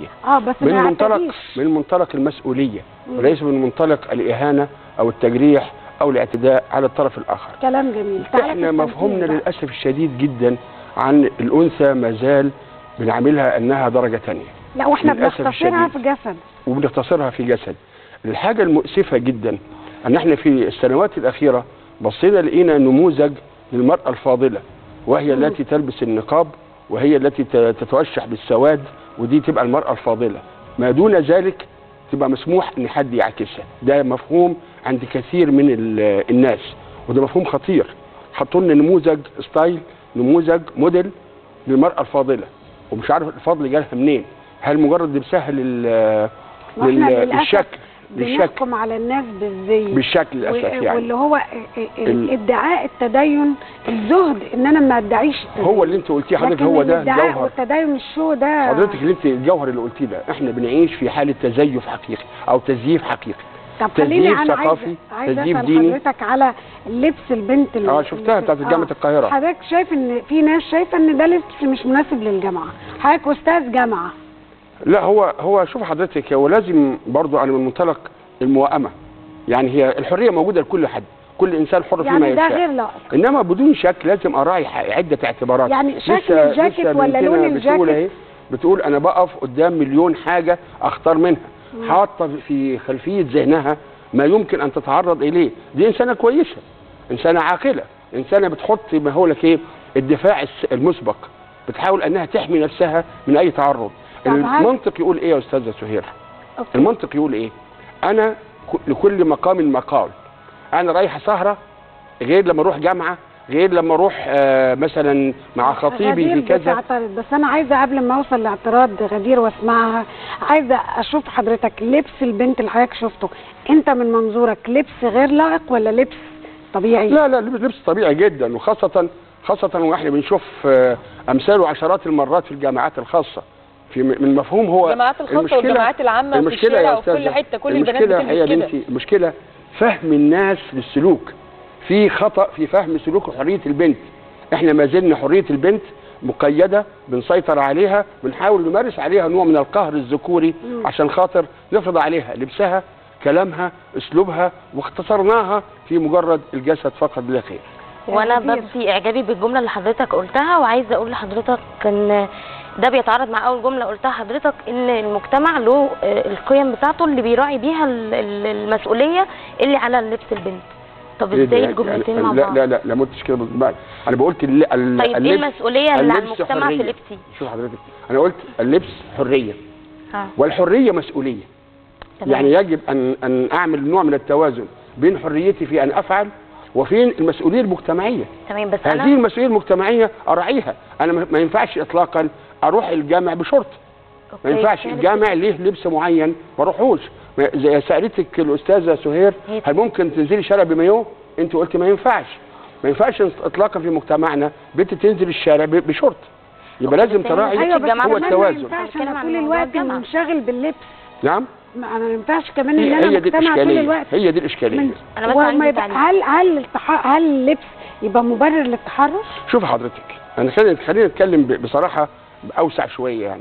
الشرعيه اه بس من ما منطلق يعتديش. من منطلق المسؤوليه مم. وليس من منطلق الاهانه او التجريح او الاعتداء على الطرف الاخر كلام جميل تعالى في احنا التمثيل مفهومنا بقى. للاسف الشديد جدا عن الانثى ما زال بنعملها انها درجه ثانيه لا واحنا للأسف بنختصرها الشديد. في جسد وبنختصرها في جسد الحاجة المؤسفة جدا أن احنا في السنوات الأخيرة بصينا لقينا نموذج للمرأة الفاضلة وهي مم. التي تلبس النقاب وهي التي ت- تتوشح بالسواد ودي تبقى المرأة الفاضلة ما دون ذلك تبقى مسموح ان حد يعكسها ده مفهوم عند كثير من ال- الناس وده مفهوم خطير حطوا لنا نموذج ستايل نموذج موديل للمرأة الفاضلة ومش عارف الفضل جالها منين هل مجرد لبسها لل واحنا لل- للأسف للشكل للشكل بنحكم على الناس بالزي بالشكل للاسف و- يعني واللي هو ال- ال- ادعاء التدين الزهد ان انا ما ادعيش التدين. هو اللي انت قلتيه حضرتك لكن هو ده الادعاء الجوهر والتدين الشو ده حضرتك اللي انت الجوهر اللي قلتيه ده احنا بنعيش في حاله تزيف حقيقي او تزييف حقيقي طب خليني تزييف انا ثقافي، عايزه عايزه تزييف اسال ديني. حضرتك على لبس البنت اللي اه شفتها بتاعت جامعه القاهره حضرتك شايف ان في ناس شايفه ان ده لبس مش مناسب للجامعه حضرتك استاذ جامعه لا هو هو شوف حضرتك هو لازم برضو انا من منطلق الموائمه يعني هي الحريه موجوده لكل حد كل انسان حر فيما يعني ده يشاء غير لائق انما بدون شك لازم اراعي ح- عده اعتبارات يعني شكل لسه- الجاكيت لسه ولا بنتنا لون بتقول الجاكيت؟ اهي بتقول انا بقف قدام مليون حاجه اختار منها حاطه في خلفيه ذهنها ما يمكن ان تتعرض اليه دي انسانه كويسه انسانه عاقله انسانه بتحط ما هو لك ايه الدفاع الس- المسبق بتحاول انها تحمي نفسها من اي تعرض طب هل- المنطق يقول ايه يا استاذه سهير أوكي. المنطق يقول ايه انا ك- لكل مقام مقال انا رايحه سهره غير لما اروح جامعه غير لما اروح آه مثلا مع خطيبي في غدير كذا بتعترض بس انا عايزه قبل ما اوصل لاعتراض غدير واسمعها عايزه اشوف حضرتك لبس البنت اللي حضرتك شفته انت من منظورك لبس غير لائق ولا لبس طبيعي لا لا لبس لبس طبيعي جدا وخاصه خاصه واحنا بنشوف آه امثاله عشرات المرات في الجامعات الخاصه في م- من مفهوم هو الجامعات الخاصه المشكلة- والجامعات العامه في المشكله الشارع يا وفي كل أستاذة، حته كل البنات المشكله هي يا بتلبس كده بنتي المشكله فهم الناس للسلوك في خطا في فهم سلوك حريه البنت احنا ما زلنا حريه البنت مقيده بنسيطر عليها بنحاول نمارس عليها نوع من القهر الذكوري مم. عشان خاطر نفرض عليها لبسها كلامها اسلوبها واختصرناها في مجرد الجسد فقط لا غير وانا كتير. ببدي اعجابي بالجمله اللي حضرتك قلتها وعايزه اقول لحضرتك ان ده بيتعارض مع اول جمله قلتها حضرتك ان المجتمع له آه، القيم بتاعته اللي بيراعي بيها ال- ال- المسؤوليه اللي على لبس البنت طب إيه ده ازاي يعني- الجملتين يعني مع لا بعض لا لا لا ما قلتش كده بالمعنى. انا بقولت ال- ال- طيب ايه اللبس المسؤوليه اللي على اللبس المجتمع في حرية. لبسي شوف حضرتك انا قلت اللبس حريه ها والحريه مسؤوليه تمام. يعني يجب ان ان اعمل نوع من التوازن بين حريتي في ان افعل وفين المسؤوليه المجتمعيه تمام بس هذه انا المسؤوليه المجتمعيه اراعيها انا ما ما ينفعش اطلاقا اروح الجامع بشورت ما أوكي، ينفعش كانت- الجامع ليه لبس معين ما اروحوش ما- زي سالتك الاستاذه سهير هي- هل ممكن تنزلي شارع بمايو انت قلت ما ينفعش ما ينفعش اطلاقا في مجتمعنا بنت تنزل الشارع ب- بشورت يبقى أوكي، لازم بس تراعي أيوة، بس كمان هو ما التوازن ينفعش بتكلم انا عن طول موضوع الوقت الجامعة. منشغل باللبس نعم ما انا ما ينفعش كمان ان هي انا هي دي مجتمع طول الاشكاليه الوقت هي دي الاشكاليه من أنا بس وما عندي يبقى تعليق. هل هل التح... هل اللبس يبقى مبرر للتحرش؟ شوف حضرتك انا خلينا خلينا نتكلم ب- بصراحه اوسع شويه يعني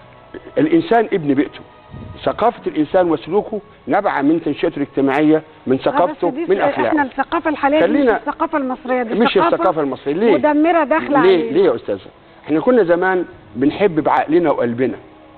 الانسان ابن بيئته ثقافه الانسان وسلوكه نبع من تنشئته الاجتماعيه من آه، ثقافته بس دي من احنا اخلاقه الثقافه الحاليه دي مش خلينا- الثقافه المصريه دي مش ثقافة الثقافه المصريه ليه مدمره داخله ليه علينا. ليه يا استاذه احنا كنا زمان بنحب بعقلنا وقلبنا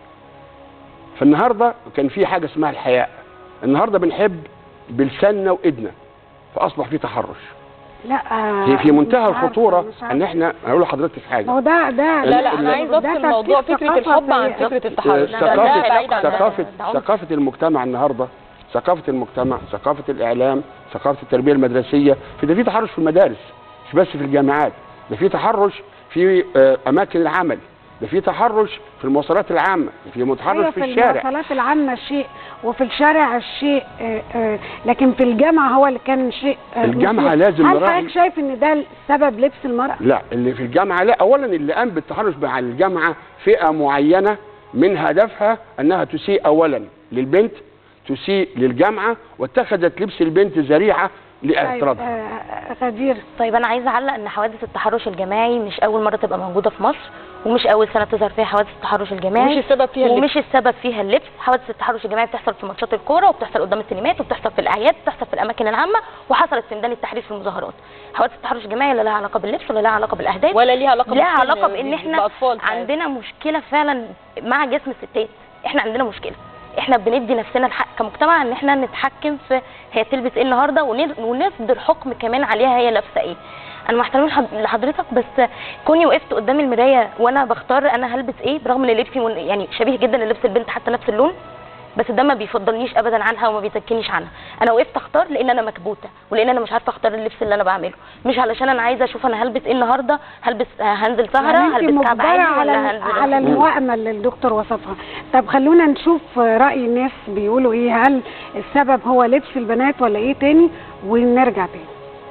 فالنهارده كان في حاجه اسمها الحياء النهارده بنحب بلساننا وايدنا فاصبح في تحرش لا في في منتهى مش عارفة، الخطوره مش عارفة. ان احنا اقول لحضرتك ما حاجه هو ده ده لا لا ال- انا عايز ده افصل موضوع تفكير فكره الحب عن ثقافة فكره التحرش لا، ده- ده ثقافه بعيد عن ده. ثقافه ده عنف. ثقافه المجتمع النهارده ثقافه المجتمع ثقافه الاعلام ثقافه التربيه المدرسيه في ده في تحرش في المدارس مش بس في الجامعات ده في تحرش في آه، اماكن العمل ده في تحرش في المواصلات العامه في متحرش أيوة في الشارع المواصلات العامة شيء وفي الشارع الشيء آه، آه، لكن في الجامعة هو اللي كان شيء آه، الجامعة مثير. لازم هل نراعي- حضرتك شايف ان ده سبب لبس المرأة؟ لا اللي في الجامعه لا اولا اللي قام بالتحرش مع الجامعه فئه معينه من هدفها انها تسيء اولا للبنت تسيء للجامعه واتخذت لبس البنت ذريعه طيب لاعتراضها آه، غدير طيب انا عايزه اعلق ان حوادث التحرش الجماعي مش اول مره تبقى موجوده في مصر ومش اول سنه تظهر فيها حوادث التحرش الجماعي مش السبب فيها اللبس. ومش السبب فيها اللبس حوادث التحرش الجماعي بتحصل في ماتشات الكوره وبتحصل قدام السينمات وبتحصل في الاعياد وبتحصل في الاماكن العامه وحصلت في ميدان التحرير في المظاهرات حوادث التحرش الجماعي لا لها علاقه باللبس ولا لها علاقه بالاهداف ولا ليها علاقه لها بالسن علاقه بان احنا بأطفال فعلا. عندنا مشكله فعلا مع جسم الستات احنا عندنا مشكله احنا بندي نفسنا الحق كمجتمع ان احنا نتحكم في هي تلبس ايه النهارده ون- ونصدر حكم كمان عليها هي لابسه ايه انا محترمه لحض- لحضرتك بس كوني وقفت قدام المرايه وانا بختار انا هلبس ايه برغم ان لبسي من- يعني شبيه جدا للبس البنت حتى نفس اللون بس ده ما بيفضلنيش ابدا عنها وما بيزكينيش عنها انا وقفت اختار لان انا مكبوته ولان انا مش عارفه اختار اللبس اللي انا بعمله مش علشان انا عايزه اشوف انا هلبس ايه النهارده هلبس آه، هنزل سهره يعني انت هلبس كعب مجبرة عالي على ولا هنزل على الموائمة اللي الدكتور وصفها طب خلونا نشوف رأي الناس بيقولوا ايه هل السبب هو لبس البنات ولا ايه تاني ونرجع تاني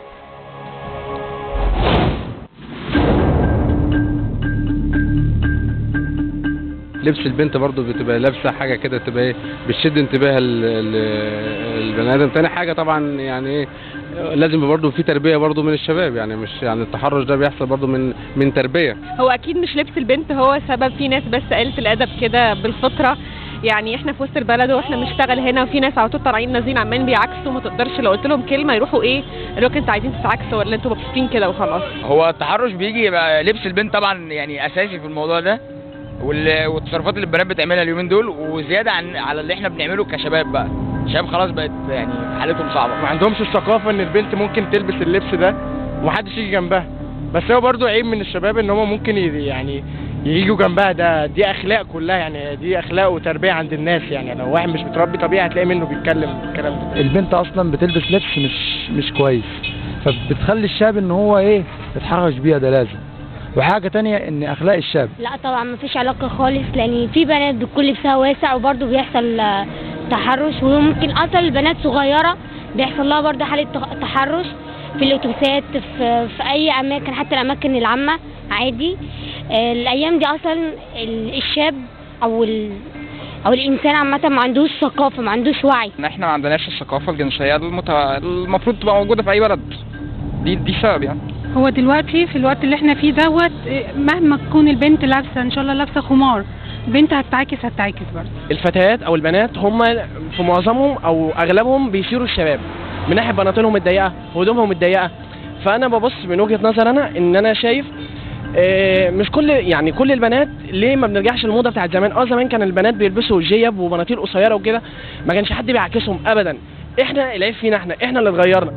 لبس البنت برضو بتبقى لابسه حاجه كده تبقى ايه بتشد انتباه ال- ال- البني ادم تاني حاجه طبعا يعني ايه لازم برضو في تربيه برضو من الشباب يعني مش يعني التحرش ده بيحصل برضو من من تربيه هو اكيد مش لبس البنت هو سبب في ناس بس قلة الادب كده بالفطره يعني احنا في وسط البلد واحنا بنشتغل هنا وفي ناس على طول طالعين نازلين عمالين بيعكسوا ما تقدرش لو قلت لهم كلمه يروحوا ايه يقولوا لك انتوا عايزين تتعكسوا ولا انتوا مبسوطين كده وخلاص هو التحرش بيجي يبقى لبس البنت طبعا يعني اساسي في الموضوع ده وال- والتصرفات اللي البنات بتعملها اليومين دول وزياده عن على اللي احنا بنعمله كشباب بقى الشباب خلاص بقت يعني حالتهم صعبه ما عندهمش الثقافه ان البنت ممكن تلبس اللبس ده ومحدش يجي جنبها بس هو برضو عيب من الشباب ان هم ممكن ي- يعني يجوا جنبها ده دي اخلاق كلها يعني دي اخلاق وتربيه عند الناس يعني لو واحد مش متربي طبيعي هتلاقي منه بيتكلم الكلام ده البنت اصلا بتلبس لبس مش مش كويس فبتخلي الشاب ان هو ايه يتحرش بيها ده لازم وحاجه تانية ان اخلاق الشاب لا طبعا مفيش علاقة خالص لأن في بنات بتكون لبسها واسع وبرضه بيحصل آه، تحرش وممكن أصلا البنات صغيرة بيحصل لها برضه حالة تخ- تحرش في الأتوبيسات في, في أي أماكن حتى الأماكن العامة عادي آه، الأيام دي أصلا ال- الشاب أو ال أو الإنسان عامة ما عندوش ثقافة ما عندوش وعي ان احنا ما عندناش الثقافه الجنسيه المت... المفروض تبقى موجوده في اي بلد دي دي سبب يعني هو دلوقتي في الوقت اللي احنا فيه دوت إيه، مهما تكون البنت لابسه ان شاء الله لابسه خمار بنت هتعاكس هتعاكس برضه الفتيات او البنات هم في معظمهم او اغلبهم بيثيروا الشباب من ناحيه بناطيلهم الضيقه هدومهم الضيقه فانا ببص من وجهه نظر انا ان انا شايف آه، مش كل يعني كل البنات ليه ما بنرجعش للموضه بتاعت زمان اه زمان كان البنات بيلبسوا جيب وبناطيل قصيره وكده ما كانش حد بيعاكسهم ابدا احنا العيب فينا احنا احنا اللي اتغيرنا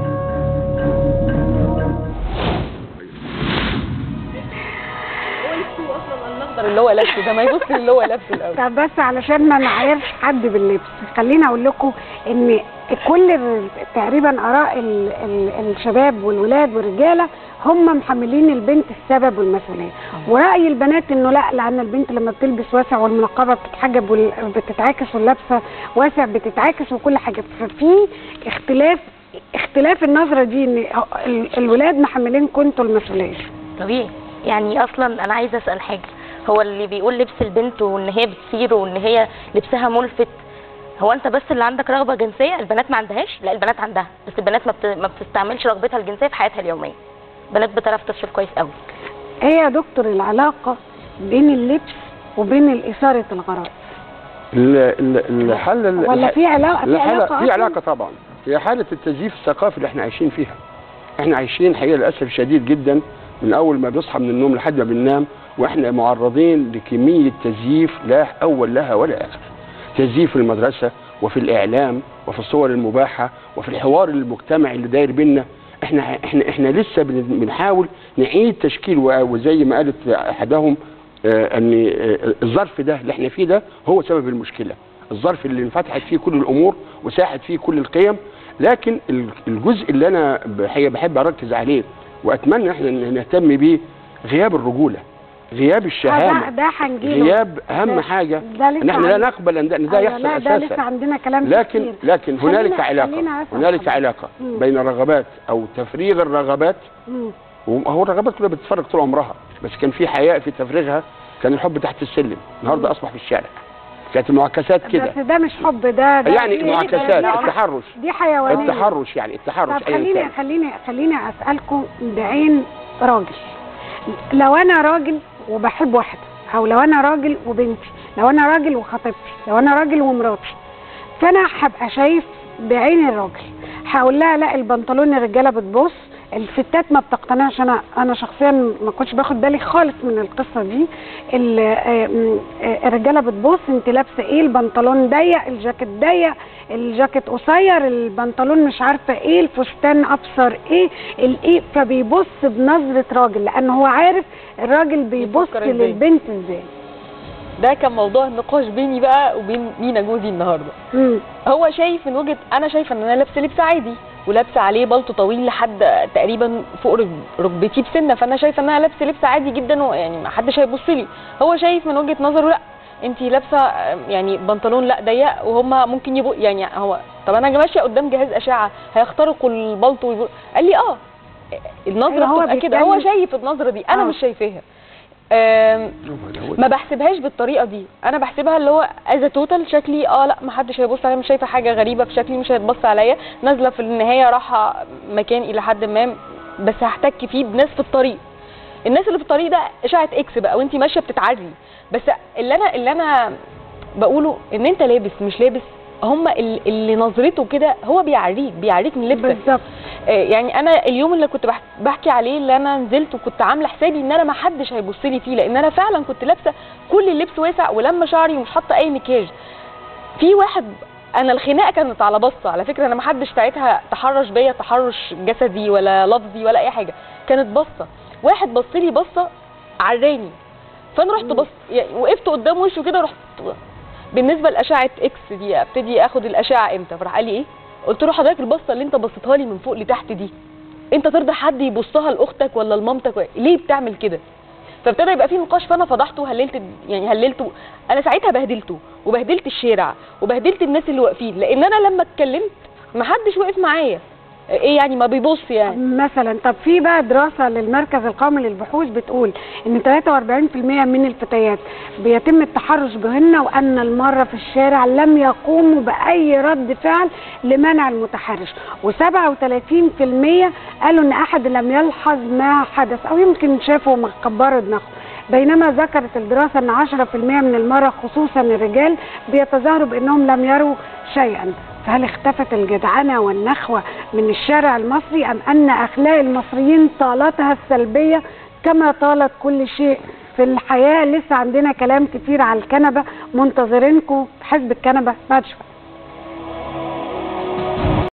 المنظر اللي هو لابسه ده ما يبص اللي هو لابسه الاول طب بس علشان ما نعايرش حد باللبس خليني اقول لكم ان كل ال- تقريبا اراء ال ال الشباب والولاد والرجاله هم محملين البنت السبب والمسؤوليه وراي البنات انه لا لان البنت لما بتلبس واسع والمنقبه بتتحجب وبتتعاكس واللابسه واسع بتتعاكس وكل حاجه ففي اختلاف اختلاف النظره دي ان ال- الولاد محملين كنتوا المسؤوليه طبيعي يعني اصلا انا عايزه اسال حاجه هو اللي بيقول لبس البنت وان هي بتثير وان هي لبسها ملفت هو انت بس اللي عندك رغبه جنسيه البنات ما عندهاش لا البنات عندها بس البنات ما, بت... ما بتستعملش رغبتها الجنسيه في حياتها اليوميه البنات بتعرف تفصل كويس قوي ايه يا دكتور العلاقه بين اللبس وبين اثاره الغرائز ال- ال- الحل ال- ولا في علاقه في لا علاقه حالة في أصلاً؟ علاقة طبعا هي حالة التزييف الثقافي اللي احنا عايشين فيها احنا عايشين حقيقة للأسف شديد جدا من أول ما بنصحى من النوم لحد ما بننام واحنا معرضين لكمية تزييف لا أول لها ولا آخر تزييف في المدرسة وفي الإعلام وفي الصور المباحة وفي الحوار المجتمعي اللي داير بينا احنا احنا احنا لسه بن- بنحاول نعيد تشكيل و- وزي ما قالت احدهم آه، ان آه، الظرف ده اللي احنا فيه ده هو سبب المشكله الظرف اللي انفتحت فيه كل الامور وساحت فيه كل القيم لكن ال- الجزء اللي انا بحب, بحب اركز عليه واتمنى احنا إن نهتم بيه غياب الرجوله غياب آه، ده الشهامه ده هنجيله غياب اهم ده- حاجه ده لسه ان احنا لا عن- نقبل ان ده, إن ده أيوة، يحصل لا ده لسه اساسا عندنا كلام لكن كتير. لكن خلينا- هنالك علاقه خلينا أسأل هنالك حضرتك. علاقه مم. بين الرغبات او تفريغ الرغبات مم. وهو الرغبات كلها بتتفرج طول عمرها بس كان في حياء في تفريغها كان الحب تحت السلم النهارده اصبح في الشارع كانت المعاكسات كده بس ده مش حب ده, ده يعني دي- معاكسات دي- التحرش دي حيوانيه التحرش يعني التحرش طب ايا خليني كان خليني خليني اسالكم بعين راجل لو انا راجل وبحب واحده او لو انا راجل وبنتي لو انا راجل وخطيبتي لو انا راجل ومراتي فانا هبقى شايف بعين الراجل هقول لها لا البنطلون الرجاله بتبص الستات ما بتقتنعش انا انا شخصيا ما كنتش باخد بالي خالص من القصه دي ال- آه، م- آه، الرجاله بتبص انت لابسه ايه البنطلون ضيق الجاكيت ضيق الجاكيت قصير البنطلون مش عارفه ايه الفستان ابصر ايه الايه فبيبص بنظره راجل لان هو عارف الراجل بيبص بيفكر إزاي. للبنت ازاي ده كان موضوع النقاش بيني بقى وبين مينا جوزي النهارده مم. هو شايف من وجهه انا شايفه ان انا لابسه لبس عادي ولابسه عليه بلطو طويل لحد تقريبا فوق رك- ركبتي بسنه فانا شايفه ان انا لابسه لبس عادي جدا ويعني ما حدش هيبص لي هو شايف من وجهه نظره لا انت لابسه آه، يعني بنطلون لا ضيق وهم ممكن يبقوا يعني هو طب انا ماشيه قدام جهاز اشعه هيخترقوا البلطو ويبقوا قال لي اه النظره أيوة، هو بتبقى كده هو بيتكلم- شايف النظره دي انا آه. مش شايفاها آم، ما بحسبهاش بالطريقه دي انا بحسبها اللي هو از توتال شكلي اه لا ما حدش هيبص عليا مش شايفه حاجه غريبه في شكلي مش هيتبص عليا نازله في النهايه رايحه مكان الى حد ما بس هحتك فيه بناس في الطريق الناس اللي في الطريق ده اشاعه اكس بقى وانت ماشيه بتتعزي بس اللي انا اللي انا بقوله ان انت لابس مش لابس هم اللي نظرته كده هو بيعريك بيعريك من لبسك بالظبط آه، يعني انا اليوم اللي كنت بح- بحكي عليه اللي انا نزلت وكنت عامله حسابي ان انا ما حدش هيبص لي فيه لان انا فعلا كنت لابسه كل اللبس واسع ولما شعري ومش حاطه اي مكياج في واحد انا الخناقه كانت على بصه على فكره انا ما حدش ساعتها تحرش بيا تحرش جسدي ولا لفظي ولا اي حاجه كانت بصه واحد بص لي بصه عراني فانا رحت بص يعني وقفت قدام وشه كده رحت بالنسبه لاشعه اكس دي ابتدي اخد الاشعه امتى فراح قال لي ايه قلت له حضرتك البصه اللي انت بصيتها لي من فوق لتحت دي انت ترضى حد يبصها لاختك ولا لمامتك ولا- ليه بتعمل كده فابتدى يبقى في نقاش فانا فضحته وهللت يعني هللته انا ساعتها بهدلته وبهدلت الشارع وبهدلت الناس اللي واقفين لان انا لما اتكلمت ما حدش وقف معايا ايه يعني ما بيبص يعني مثلا طب في بقى دراسة للمركز القومي للبحوث بتقول ان 43% من الفتيات بيتم التحرش بهن وان المرة في الشارع لم يقوموا بأي رد فعل لمنع المتحرش و37% قالوا ان احد لم يلحظ ما حدث او يمكن شافوا مكبروا دماغهم بينما ذكرت الدراسة ان 10% من المرة خصوصا الرجال بيتظاهروا بانهم لم يروا شيئا فهل اختفت الجدعنة والنخوة من الشارع المصري أم أن أخلاق المصريين طالتها السلبية كما طالت كل شيء في الحياة لسه عندنا كلام كتير على الكنبة منتظرينكم في حزب الكنبة بعد شوية